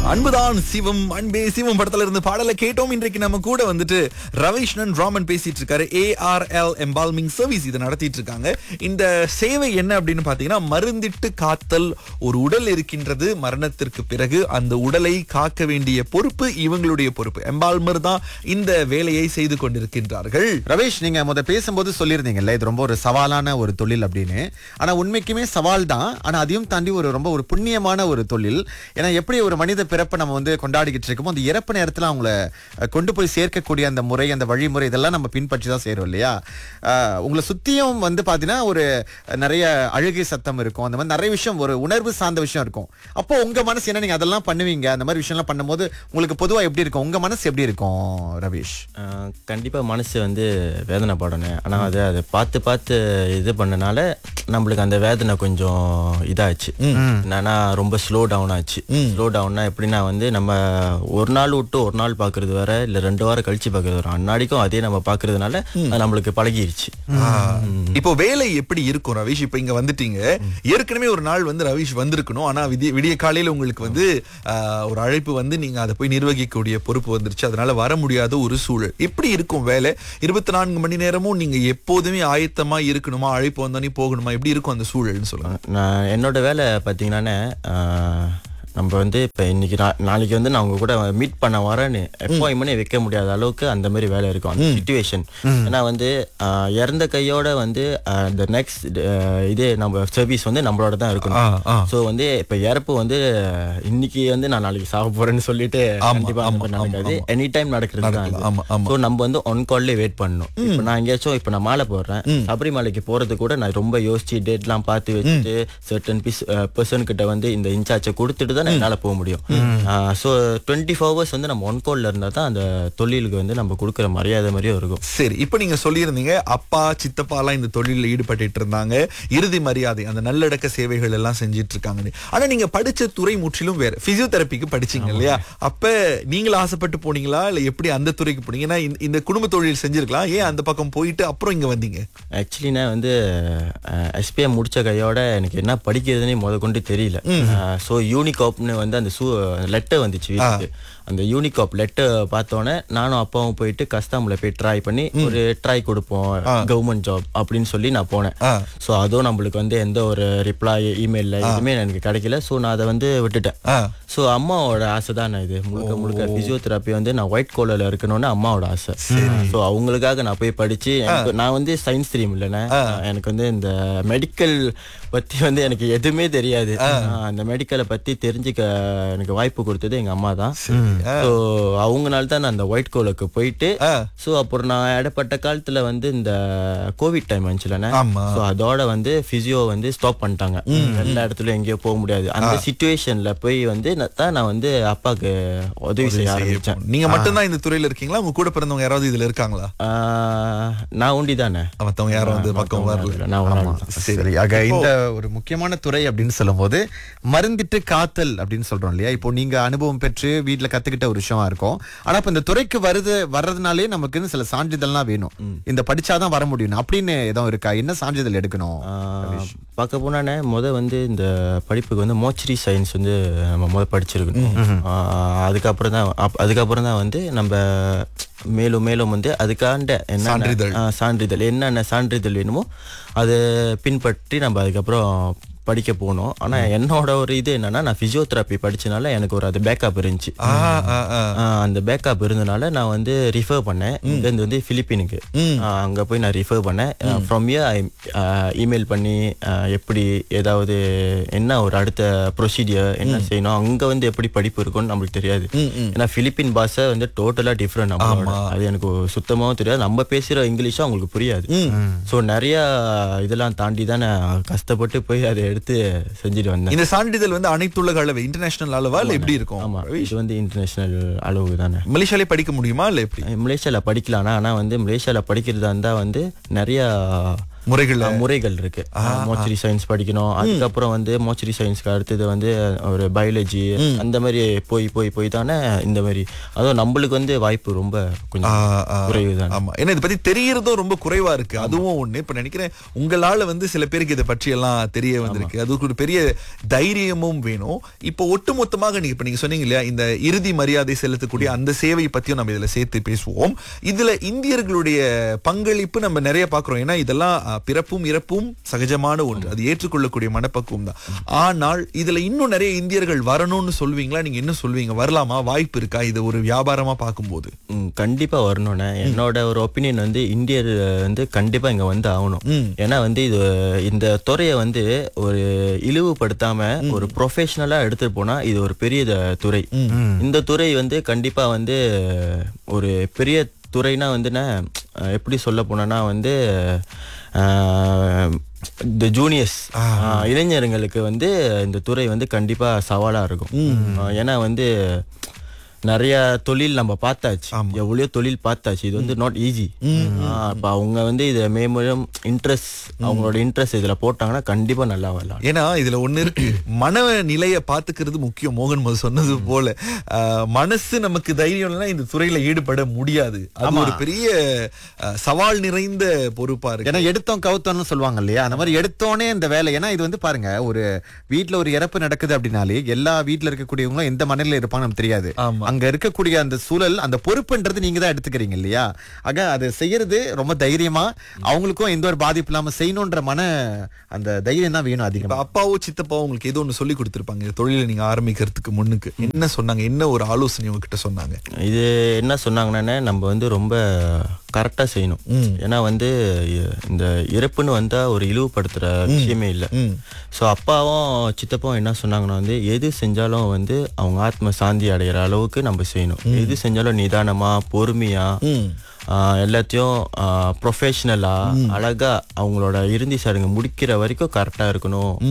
அன்புதான் சிவம் அன்பே சிவம் படத்துல இருந்து பாடலை கேட்டோம் இன்றைக்கு நம்ம கூட வந்துட்டு ரவிஷ்ணன் ராமன் பேசிட்டு இருக்காரு ஏஆர்எல் எம்பால்மிங் சர்வீஸ் இதை நடத்திட்டு இருக்காங்க இந்த சேவை என்ன அப்படின்னு பாத்தீங்கன்னா மருந்திட்டு காத்தல் ஒரு உடல் இருக்கின்றது மரணத்திற்கு பிறகு அந்த உடலை காக்க வேண்டிய பொறுப்பு இவங்களுடைய பொறுப்பு எம்பால்மர் தான் இந்த வேலையை செய்து கொண்டிருக்கின்றார்கள் ரவேஷ் நீங்க முத பேசும்போது சொல்லியிருந்தீங்கல்ல இது ரொம்ப ஒரு சவாலான ஒரு தொழில் அப்படின்னு ஆனா உண்மைக்குமே சவால் தான் ஆனா அதையும் தாண்டி ஒரு ரொம்ப ஒரு புண்ணியமான ஒரு தொழில் ஏன்னா எப்படி ஒரு மனித பிறப்பை நம்ம வந்து கொண்டாடிக்கிட்டு இருக்கோமோ அந்த இறப்பு நேரத்துல அவங்கள அஹ், கொண்டு போய் சேர்க்கக்கூடிய அந்த முறை அந்த வழிமுறை இதெல்லாம் நம்ம பின்பற்றி தான் செய்றோம் இல்லையா அஹ், உங்களை சுத்தியும் வந்து பாத்தீங்கன்னா ஒரு அஹ், நிறைய அழுகை சத்தம் இருக்கும் அந்த மாதிரி நிறைய விஷயம் ஒரு உணர்வு சார்ந்த விஷயம் இருக்கும் அப்போ உங்க மனசு என்ன நீங்க அதெல்லாம் பண்ணுவீங்க அந்த மாதிரி விஷயம்லாம் பண்ணும்போது உங்களுக்கு பொதுவா எப்படி இருக்கும் உங்க மனசு எப்படி இருக்கும் ரவேஷ் ஆஹ் கண்டிப்பா மனசு வந்து வேதனைப்படணும் ஆனா அது அதை பார்த்து பார்த்து இது பண்ணனால நம்மளுக்கு அந்த வேதனை கொஞ்சம் இதாச்சு என்னன்னா ரொம்ப ஸ்லோ டவுன் ஆச்சு ஸ்லோ டவுன்னா எப்படின்னா வந்து நம்ம ஒரு நாள் விட்டு ஒரு நாள் பாக்குறது வேற இல்ல ரெண்டு வாரம் கழிச்சு பாக்குறது வேற அன்னாடிக்கும் அதே நம்ம பாக்குறதுனால அது நம்மளுக்கு பழகிருச்சு இப்போ வேலை எப்படி இருக்கும் ரவிஷ் இப்போ இங்க வந்துட்டீங்க ஏற்கனவே ஒரு நாள் வந்து ரவிஷ் வந்திருக்கணும் ஆனா விதிய விடிய காலையில உங்களுக்கு வந்து ஆஹ், ஒரு அழைப்பு வந்து நீங்க அதை போய் நிர்வகிக்கக்கூடிய பொறுப்பு வந்துருச்சு அதனால வர முடியாத ஒரு சூழல் எப்படி இருக்கும் வேலை இருபத்தி நான்கு மணி நேரமும் நீங்க எப்போதுமே ஆயத்தமா இருக்கணுமா அழைப்பு வந்தோடனே போகணுமா எப்படி இருக்கும் அந்த சூழல்னு சொல்லுங்க நான் என்னோட வேலை பார்த்தீங்கன்னா நம்ம வந்து இப்போ இன்னைக்கு நா- நாளைக்கு வந்து நான் உங்க கூட மீட் பண்ண வரேன்னு அப்பாயின்மெண்ட் வைக்க முடியாத அளவுக்கு அந்த மாதிரி வேலை இருக்கும் அந்த சுச்சுவேஷன் ஏன்னா வந்து ஆஹ், இறந்த கையோட வந்து அந்த நெக்ஸ்ட் இதே நம்ம சர்வீஸ் வந்து நம்மளோட தான் ஆ, ஆ. இருக்கணும் ஸோ வந்து இப்போ இறப்பு வந்து இன்னைக்கு வந்து நான் நாளைக்கு சாக போறேன்னு சொல்லிட்டு கண்டிப்பா அந்த மாதிரி நடக்காது எனி டைம் நடக்கிறது தான் நடக்கலாம். ஆமா, ஆமா. ஸோ நம்ம வந்து ஒன் கால்லே வெயிட் பண்ணணும் இப்போ நான் எங்கேயாச்சும் இப்போ நான் மாலை போடுறேன் சபரிமலைக்கு போறது கூட நான் ரொம்ப யோசிச்சு டேட்லாம் பார்த்து வச்சுட்டு சர்டன் பீஸ் பர்சன் கிட்ட வந்து இந்த இன்சார்ஜை கொடுத்துட்டு தான் என்னால போக முடியும் ஸோ டுவெண்ட்டி ஃபோர் ஹவர்ஸ் வந்து நம்ம ஒன் கால்ல இருந்தா தான் அந்த தொழிலுக்கு வந்து நம்ம கொடுக்குற மரியாதை மாதிரியும் இருக்கும் சரி இப்போ நீங்க சொல்லியிருந்தீங்க அப்பா சித்தப்பா எல்லாம் இந்த தொழிலில் ஈடுபட்டு இருந்தாங்க இறுதி மரியாதை அந்த நல்லடக்க சேவைகள் எல்லாம் செஞ்சிட்டு இருக்காங்க ஆனா நீங்க படிச்ச துறை முற்றிலும் வேற பிசியோதெரபிக்கு படிச்சீங்க இல்லையா அப்ப நீங்களும் ஆசைப்பட்டு போனீங்களா இல்ல எப்படி அந்த துறைக்கு போனீங்க ஏன்னா இந்த- இந்த குடும்ப தொழில் செஞ்சிருக்கலாம் ஏன் அந்த பக்கம் போயிட்டு அப்புறம் இங்க வந்தீங்க ஆக்சுவலி நான் வந்து எஸ்பிஎம் முடிச்ச கையோட எனக்கு என்ன படிக்கிறதுனே முத கொண்டு தெரியல ஸோ யூனிகாப்னு வந்து அந்த சூ லெட்டர் வந்துச்சு வீட்டுக்கு அந்த யூனிகாப் லெட்டர் பார்த்தோன்னே நானும் அப்பாவும் போயிட்டு கஸ்தாமில் போய் ட்ரை பண்ணி ஒரு ட்ரை கொடுப்போம் கவர்மெண்ட் ஜாப் அப்படின்னு சொல்லி நான் போனேன் ஆ. ஸோ அதுவும் நம்மளுக்கு வந்து எந்த ஒரு ரிப்ளை இமெயிலில் எதுவுமே எனக்கு கிடைக்கல ஸோ நான் அதை வந்து விட்டுட்டேன் ஆ. ஸோ அம்மாவோட ஆசை தான் இது முழுக்க முழுக்க பிசியோதெரப்பி வந்து நான் ஒயிட் கோலர்ல இருக்கணும்னு அம்மாவோட ஆசை ஸோ அவங்களுக்காக நான் போய் படிச்சு எனக்கு நான் வந்து சயின்ஸ் ஸ்ட்ரீம் இல்லைண்ணே எனக்கு வந்து இந்த மெடிக்கல் பத்தி வந்து எனக்கு எதுவுமே தெரியாது ஆஹ் அந்த மெடிக்கலை பத்தி தெரிஞ்சுக்க எனக்கு வாய்ப்பு கொடுத்தது எங்க அம்மா தான் ஸோ அவங்கனால தான் நான் அந்த ஒயிட் கோலுக்கு போயிட்டு ஆ. ஸோ அப்புறம் நான் இடப்பட்ட காலத்துல வந்து இந்த கோவிட் டைம் வந்துச்சுலண்ணே ஆமா. ஸோ அதோட வந்து பிசியோ வந்து ஸ்டாப் பண்ணிட்டாங்க எல்லா இடத்துலயும் எங்கேயோ போக முடியாது அந்த சுச்சுவேஷன்ல போய் வந்து நான் தான் நான் வந்து அப்பாவுக்கு உதவி செய்ய ஆரம்பிச்சேன் நீங்க மட்டும்தான் இந்த துறையில இருக்கீங்களா உங்க கூட பிறந்தவங்க யாராவது இதுல இருக்காங்களா ஆஹ் நான் உண்டி தானே மத்தவங்க யாரும் வந்து பக்கம் வரல நான் ஒரு ஆள் தான். சரி ஆக இந்த ஒரு முக்கியமான துறை அப்படின்னு சொல்லும்போது மருந்திட்டு காத்தல் அப்படின்னு சொல்றோம் இல்லையா இப்போ நீங்க அனுபவம் பெற்று வீட்ல கத்துக்கிட்ட ஒரு விஷயமா இருக்கும் ஆனா இப்ப இந்த துறைக்கு வருது வர்றதுனாலே நமக்கு சில சான்றிதழ்லாம் வேணும் இந்த படிச்சாதான் வர முடியும் அப்படின்னு எதுவும் இருக்கா என்ன சான்றிதழ் எடுக்கணும் ஆஹ் பார்க்க போனானே முத வந்து இந்த படிப்புக்கு வந்து மோச்சரி சயின்ஸ் வந்து நம்ம முத படிச்சிருக்கணும் ஆஹ் அதுக்கப்புறம் தான் அப்- அதுக்கப்புறம் தான் வந்து நம்ம மேலும் மேலும் வந்து அதுக்காண்ட என்ன சான்றிதழ். சான்றிதழ் என்னென்ன சான்றிதழ் வேணுமோ அதை பின்பற்றி நம்ம அதுக்கப்புறம் படிக்க போனோம் ஆனா என்னோட ஒரு இது என்னன்னா நான் பிசியோதெரப்பி படிச்சனால எனக்கு ஒரு அது பேக்கப் இருந்துச்சு ஆ, ஆ, ஆ. ஆஹ் அந்த பேக்கப் இருந்தனால நான் வந்து ரிஃபர் பண்ணேன் இங்கேருந்து வந்து பிலிப்பீனுக்கு ஆஹ் அங்க போய் நான் ரிஃபர் பண்ணேன் ஃப்ரம் இயர் ஐ இமெயில் பண்ணி ஆஹ் எப்படி ஏதாவது என்ன ஒரு அடுத்த ப்ரொசீடியர் என்ன செய்யணும் அங்க வந்து எப்படி படிப்பு இருக்கும்னு நம்மளுக்கு தெரியாது ஏன்னா பிலிப்பின் பாஷை வந்து டோட்டலா டிஃப்ரெண்ட் நம்மளோட அது எனக்கு சுத்தமாவும் தெரியாது நம்ம பேசுற இங்கிலீஷும் அவங்களுக்கு புரியாது ஸோ நிறைய இதெல்லாம் தாண்டி தான் நான் கஷ்டப்பட்டு போய் அதை எடுத்து செஞ்சுட்டு வந்தேன் இந்த சான்றிதழ் வந்து அனைத்துலக அளவு இன்டர்நேஷனல் அளவா இல்ல எப்படி இருக்கும் ஆமா இது வந்து இன்டர்நேஷனல் அளவு தானே மலேசியாலே படிக்க முடியுமா இல்ல எப்படி மலேசியால படிக்கலாம் ஆனா வந்து மலேசியால படிக்கிறதா இருந்தா வந்து நிறைய முறைகள் ஆ, முறைகள் இருக்கு மோச்சரி சயின்ஸ் படிக்கணும் அதுக்கப்புறம் வந்து மோச்சரி சயின்ஸ்க்கு அடுத்தது வந்து ஒரு பயாலஜி அந்த மாதிரி போய் போய் போய் தானே இந்த மாதிரி அதுவும் நம்மளுக்கு வந்து வாய்ப்பு ரொம்ப கொஞ்சம் குறைவு தான் ஆமா ஏன்னா இதை பத்தி தெரியறதும் ரொம்ப குறைவா இருக்கு அதுவும் ஒண்ணு இப்ப நினைக்கிறேன் உங்களால வந்து சில பேருக்கு இதை பற்றி எல்லாம் தெரிய வந்திருக்கு அதுக்கு ஒரு பெரிய தைரியமும் வேணும் இப்போ ஒட்டுமொத்தமாக நீங்க இப்ப நீங்க சொன்னீங்க இல்லையா இந்த இறுதி மரியாதை செலுத்தக்கூடிய அந்த சேவை பத்தியும் நம்ம இதுல சேர்த்து பேசுவோம் இதுல இந்தியர்களுடைய பங்களிப்பு நம்ம நிறைய பாக்குறோம் ஏன்னா இதெல்லாம் அஹ், பிறப்பும் இறப்பும் சகஜமான ஒன்று அது ஏற்றுக்கொள்ளக்கூடிய மனப்பக்குவம் தான் ஆனால் இதுல இன்னும் நிறைய இந்தியர்கள் வரணும்னு சொல்வீங்களா நீங்க என்ன சொல்வீங்க வரலாமா வாய்ப்பு இருக்கா இது ஒரு வியாபாரமா பார்க்கும்போது ம், கண்டிப்பா வரணும்ண்ணே என்னோட ஒரு ஒப்பீனியன் வந்து இந்தியர் வந்து கண்டிப்பா இங்க வந்து ஆகணும் ஏன்னா வந்து இது இந்த துறையை வந்து ஒரு இழிவுபடுத்தாம ஒரு ப்ரொஃபஷனலா எடுத்துட்டு போனா இது ஒரு பெரிய த- துறை இந்த துறை வந்து கண்டிப்பா வந்து ஒரு பெரிய துறைனா வந்துன்னா அஹ், எப்படி சொல்ல போனோம்னா வந்து இந்த ஜூனியர்ஸ் இளைஞர்களுக்கு வந்து இந்த துறை வந்து கண்டிப்பா சவாலா இருக்கும் அஹ், ஏன்னா வந்து நிறைய தொழில் நம்ம பார்த்தாச்சு எவ்வளோ தொழில் பார்த்தாச்சு இது வந்து நாட் ஈஸி அப்ப அவங்க வந்து இதை மேம்படும் இன்ட்ரெஸ்ட் அவங்களோட இன்ட்ரெஸ்ட் இதுல போட்டாங்கன்னா கண்டிப்பா நல்லா வரலாம் ஏன்னா இதுல ஒண்ணு இருக்கு மன நிலைய பாத்துக்கிறது முக்கியம் மோகன் மது சொன்னது போல ஆஹ், மனசு நமக்கு தைரியம் இல்லைன்னா இந்த துறையில ஈடுபட முடியாது அது ஒரு பெரிய ஆஹ், சவால் நிறைந்த பொறுப்பா இருக்கு ஏன்னா எடுத்தோம் கவுத்தோம்னு சொல்லுவாங்க இல்லையா அந்த மாதிரி எடுத்தோனே இந்த வேலை ஏன்னா இது வந்து பாருங்க ஒரு வீட்ல ஒரு இறப்பு நடக்குது அப்படின்னாலே எல்லா வீட்ல இருக்கக்கூடியவங்களும் எந்த மனநிலையில இருப்பாங்க நமக்கு தெரியாது ஆமா. அங்க இருக்கக்கூடிய அந்த சூழல் அந்த பொறுப்புன்றது நீங்க தான் எடுத்துக்கிறீங்க இல்லையா ஆக அது செய்யறது ரொம்ப தைரியமா அவங்களுக்கும் எந்த ஒரு பாதிப்பு இல்லாம செய்யணும்ன்ற மன அந்த தைரியம் தான் வேணும் இப்ப அதிகமா அப்பாவோ சித்தப்பாவோ உங்களுக்கு ஏதோ ஒண்ணு சொல்லி கொடுத்திருப்பாங்க இந்த தொழிலை நீங்க ஆரம்பிக்கிறதுக்கு முன்னுக்கு என்ன சொன்னாங்க என்ன ஒரு ஆலோசனை உங்ககிட்ட சொன்னாங்க இது என்ன சொன்னாங்கன்னா நம்ம வந்து ரொம்ப கரெக்டா செய்யணும் ஏன்னா வந்து இ- இந்த இறப்புன்னு வந்தா ஒரு இழிவுபடுத்துற விஷயமே இல்லை ஸோ அப்பாவும் சித்தப்பாவும் என்ன சொன்னாங்கன்னா வந்து எது செஞ்சாலும் வந்து அவங்க ஆத்ம சாந்தி அடைகிற அளவுக்கு நம்ம செய்யணும் எது செஞ்சாலும் நிதானமா பொறுமையா ஆஹ், எல்லாத்தையும் ப்ரொஃபஷனலா அழகா அவங்களோட இறுதி சடங்கு முடிக்கிற வரைக்கும் கரெக்டா இருக்கணும்